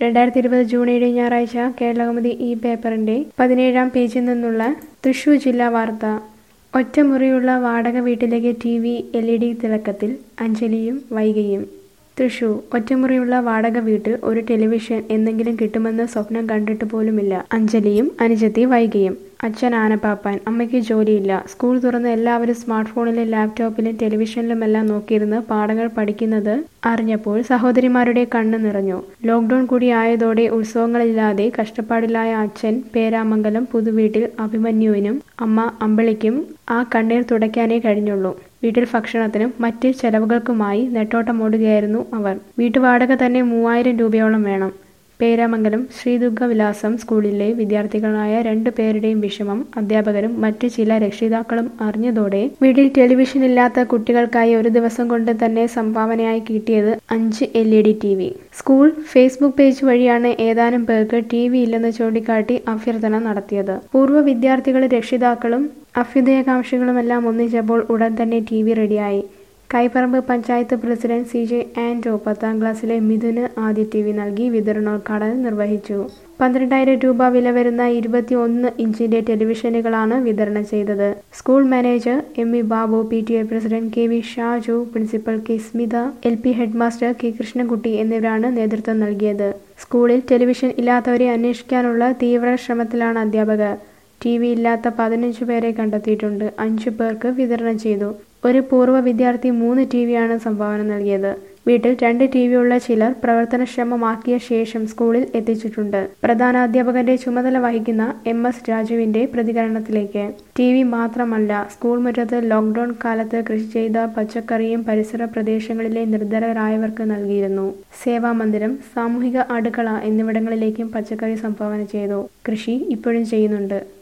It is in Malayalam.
രണ്ടായിരത്തി ഇരുപത് ജൂൺ ഏഴ് ഞായറാഴ്ച കേരളകൗമുദി ഈ പേപ്പറിന്റെ പതിനേഴാം പേജിൽ നിന്നുള്ള തൃശൂർ ജില്ലാ വാർത്ത ഒറ്റമുറിയുള്ള വാടക വീട്ടിലേക്ക് T V L E D തിളക്കത്തിൽ അഞ്ജലിയും വൈകയും തൃശൂർ ഒറ്റമുറിയുള്ള വാടക വീട്ടിൽ ഒരു ടെലിവിഷൻ എന്തെങ്കിലും കിട്ടുമെന്ന് സ്വപ്നം കണ്ടിട്ട് പോലുമില്ല അഞ്ജലിയും അനുജത്തി വൈകയും അച്ഛൻ ആനപ്പാപ്പാൻ അമ്മയ്ക്ക് ജോലിയില്ല സ്കൂൾ തുറന്ന് എല്ലാവരും സ്മാർട്ട് ഫോണിലും ലാപ്ടോപ്പിലും ടെലിവിഷനിലുമെല്ലാം നോക്കിയിരുന്ന് പാഠങ്ങൾ പഠിക്കുന്നത് അറിഞ്ഞപ്പോൾ സഹോദരിമാരുടെ കണ്ണ് നിറഞ്ഞു ലോക്ക്ഡൌൺ കൂടി ആയതോടെ ഉത്സവങ്ങളില്ലാതെ കഷ്ടപ്പാടിലായ അച്ഛൻ പേരാമംഗലം പുതുവീട്ടിൽ അഭിമന്യുവിനും അമ്മ അമ്പിളിക്കും ആ കണ്ണീർ തുടയ്ക്കാനേ കഴിഞ്ഞുള്ളൂ വീട്ടിൽ ഭക്ഷണത്തിനും മറ്റ് ചെലവുകൾക്കുമായി നെട്ടോട്ടമോടുകയായിരുന്നു അവർ വീട്ടുവാടക തന്നെ മൂവായിരം രൂപയോളം വേണം പേരാമംഗലം ശ്രീദുർഗ വിലാസം സ്കൂളിലെ വിദ്യാർത്ഥികളായ രണ്ടു പേരുടെയും വിഷമം അധ്യാപകരും മറ്റ് ചില രക്ഷിതാക്കളും അറിഞ്ഞതോടെ വീട്ടിൽ ടെലിവിഷൻ ഇല്ലാത്ത കുട്ടികൾക്കായി ഒരു ദിവസം കൊണ്ട് തന്നെ സംഭാവനയായി കിട്ടിയത് അഞ്ച് L E D T V school Facebook page വഴിയാണ് ഏതാനും പേർക്ക് ടി വി ഇല്ലെന്ന് ചൂണ്ടിക്കാട്ടി അഭ്യർത്ഥന നടത്തിയത് പൂർവ്വ വിദ്യാർത്ഥികളും രക്ഷിതാക്കളും അഭ്യുദയകാംക്ഷികളുമെല്ലാം ഒന്നിച്ചപ്പോൾ ഉടൻ തന്നെ ടി വി റെഡിയായി Kaipparambu panchayat president C J Ando പത്താം ക്ലാസ്സിലെ മിഥുന് ആദ്യ ടി വി നൽകി വിതരണോദ്ഘാടനം നിർവഹിച്ചു പന്ത്രണ്ടായിരം രൂപ വില വരുന്ന ഇരുപത്തി ഒന്ന് ഇഞ്ചിന്റെ ടെലിവിഷനുകളാണ് വിതരണം ചെയ്തത് school manager M E Babu P T A president K V Shaju principal K Smitha L P headmaster K Krishnankutty എന്നിവരാണ് നേതൃത്വം നൽകിയത് സ്കൂളിൽ ടെലിവിഷൻ ഇല്ലാത്തവരെ അന്വേഷിക്കാനുള്ള തീവ്ര ശ്രമത്തിലാണ് അധ്യാപകർ ടി വി ഇല്ലാത്ത പതിനഞ്ച് പേരെ കണ്ടെത്തിയിട്ടുണ്ട് അഞ്ചു പേർക്ക് വിതരണം ചെയ്തു ഒരു പൂർവ്വ വിദ്യാർത്ഥി മൂന്ന് ടി വിയാണ് സംഭാവന നൽകിയത് വീട്ടിൽ രണ്ട് ടി വി ഉള്ള ചിലർ പ്രവർത്തനക്ഷമമാക്കിയ ശേഷം സ്കൂളിൽ എത്തിച്ചിട്ടുണ്ട് പ്രധാനാധ്യാപകന്റെ ചുമതല വഹിക്കുന്ന എം എസ് രാജുവിന്റെ പ്രതികരണത്തിലേക്ക് ടി വി മാത്രമല്ല സ്കൂൾ മുറ്റത്ത് ലോക്ക്ഡൌൺ കാലത്ത് കൃഷി ചെയ്ത പച്ചക്കറിയും പരിസര പ്രദേശങ്ങളിലെ നിർധരരായവർക്ക് നൽകിയിരുന്നു സേവാമന്ദിരം സാമൂഹിക അടുക്കള എന്നിവിടങ്ങളിലേക്കും പച്ചക്കറി സംഭാവന ചെയ്തു കൃഷി ഇപ്പോഴും ചെയ്യുന്നുണ്ട്